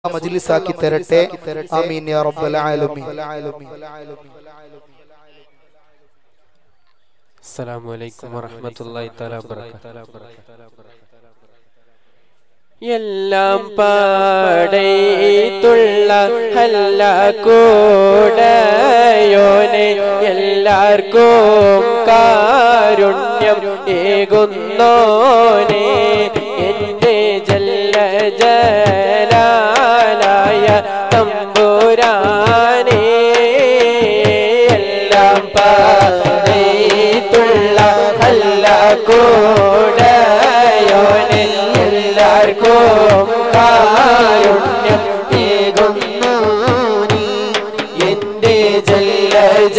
മജ്ലിസാക്കി തരട്ടെ ആമീൻ യാ റബ്ബൽ ആലമീൻ السلام عليكم ورحمة الله تعالى وبركاته എല്ലാം പാടത്തുള്ള ഹല്ല കൂടയോനെ എല്ലാവർക്കും കാരുണ്യം ഏകുന്നോനെ എൻ്റെ ജല്ല ജലാലായ തമ്പുരാനേ എല്ലാം പാടത്തുള്ള ഹല്ല കൂടയോനെ എല്ലാവർക്കും കാരുണ്യം ഏകുന്നോനെ എന്റെ ജല്ല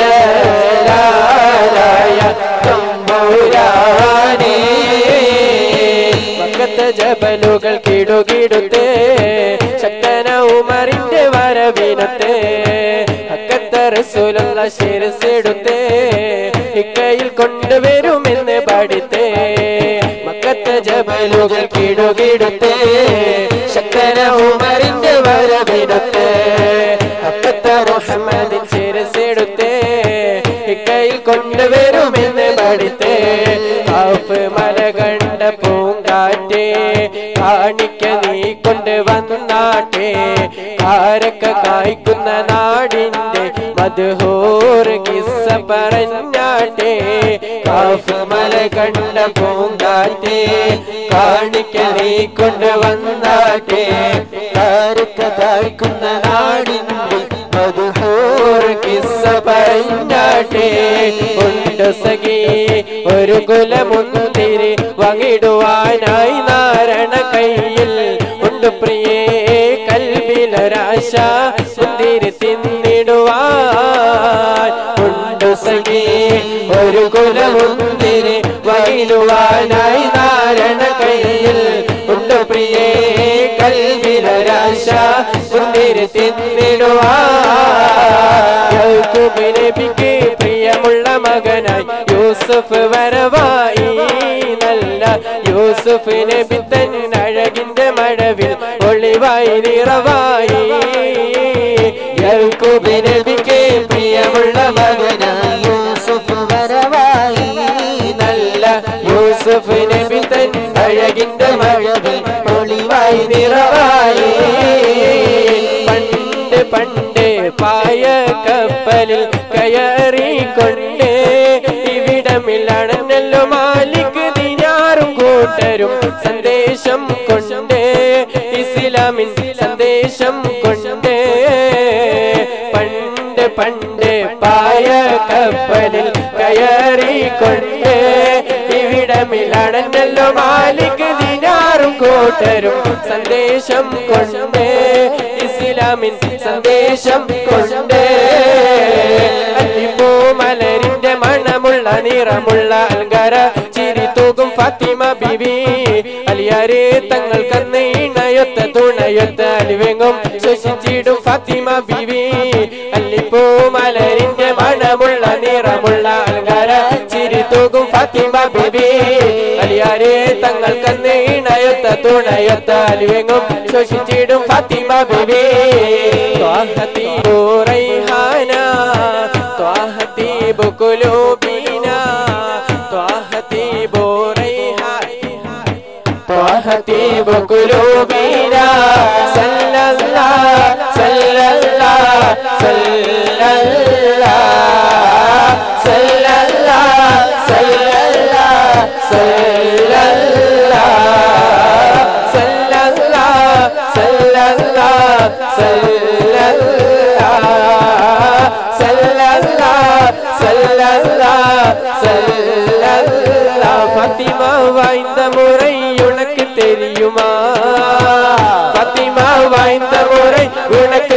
ജലാലായ തമ്പുരാനേ മക്കത്തെ ജബലുകൾ കിടുകിടുത്തേ ശക്തന ഉമറിന്റെ വരവിനത്തെ അക്കത്തെ റസൂലുള്ള ശിരസെടുത്തേ ഇക്കയിൽ കൊണ്ടുവരുമെന്ന് പഠിത്തേ മക്കത്തെ ജബലുകൾ കിടുകിടുത്തേ ശക്തന ഉമറിന്റെ വരവിനത്തെ അക്കത്തെ റഹ്മദിൻ ശിരസെടുത്തേ ഇക്കയിൽ കൊണ്ടുവരുമെന്ന് പഠിത്തേ കാഫ് മല കണ്ട പൂങ്കാറ്റേ കാണിക്ക നീ കൊണ്ട് വന്നാട്ടെ കാരക്ക കായ്ക്കുന്ന നാടിന്റെ മധുഹോർ കിസ്സ പറഞ്ഞാട്ടെ കാഫ് മല കണ്ട പൂങ്കാറ്റേ കാണിക്ക നീ കൊണ്ട് വന്നാട്ടെ കാരക്ക കായ്ക്കുന്ന നാടിന്റെ മധുഹോർ കിസ്സ പറഞ്ഞാട്ടെ ഉണ്ട് സഖി ഒരു കുലമുന്തിരി വാങ്ങിടുവാനായി നാരണ കയ്യിൽ ഉണ്ട് പ്രിയേ കൽവിലൊരാശ മുന്തിരി തിന്നിടുവാൻ ഉണ്ട് സഖി ഒരു കുലമുന്തിരി വാങ്ങിടുവാനായി നാരണ കയ്യിൽ ഉണ്ട് പ്രിയേ കൽവിലൊരാശ മുന്തിരി തിന്നിടുവാൻ നബിക്ക് പ്രിയമുള്ള മകനായി യൂസുഫ് വരവായി നല്ല യൂസുഫ് നബി തൻ അഴകിന്റെ മഴവിൽ ഒളിവായി നിറവായി യൗക്കൂബ് നബിക്ക് പ്രിയമുള്ള മകനായി യൂസുഫ് വരവായി നല്ല യൂസുഫ് നബി തൻ അഴകിന്റെ മഴവിൽ ഒളിവായി നിറവായി പണ്ട് പണ്ട് പായ കപ്പലിൽ കയറിക്കൊണ്ട് ഇവിടമില്ലാണെന്നല്ലോ മാലിക് ദിനാറും കൂട്ടരും സന്ദേശം കൊണ്ട് ഇസ്ലാമിൻ സന്ദേശം കൊണ്ട് പണ്ട് പണ്ട് പായ കപ്പലിൽ കയറിക്കൊണ്ട് ഇവിടമില്ലാണെന്നല്ലോ മാലിക് ദിനാറും കൂട്ടരും സന്ദേശം കൊണ്ട് ഇസ്ലാമിൻ സന്ദേശം കൊണ്ട് അല്ലിപ്പൂ മലരിന്റെ മണമുള്ള നിറമുള്ള അൽഗര ചിരി തൂകും ഫാത്തിമ ബിബി അലിയാരെ തങ്ങൾക്കന്ന് ഇണയൊത്ത തുണയൊത്ത അലിവെങ്ങും ശ്വസിച്ചിടും ഫാത്തിമ ബിബി അല്ലിപ്പൂ മലരിന്റെ മണമുള്ള നിറമുള്ള അൽഗര ചിരി തൂകും ഫാത്തിമ ബിബി അലിയാരെ തങ്ങൾക്കന്ന് ഇണയൊത്ത തുണയൊത്ത അലിവെങ്ങും ശ്വസിച്ചിടും ഫാത്തിമ ബിബി ത്വാഹതീബു റൈഹാന ത്വാഹതീബു കുലൂബിന ത്വാഹതീബു റൈഹാന ത്വാഹതീബു കുലൂബിന സല്ലല്ലാ സല്ലല്ലാ സല്ലല്ലാ സല്ലല്ലാ സല്ലല്ലാ സല്ലല്ലാ സല്ലല്ലാ സല്ലല്ലാ സല്ലല്ലാ സല്ലല്ലാ സല്ലല്ലാ സല്ലല്ലാ ഫാത്തിമ വാய்ந்த முறை உனக்கு தெரியுமா ஃபத்திமா வாய்ந்த முறை உனக்கு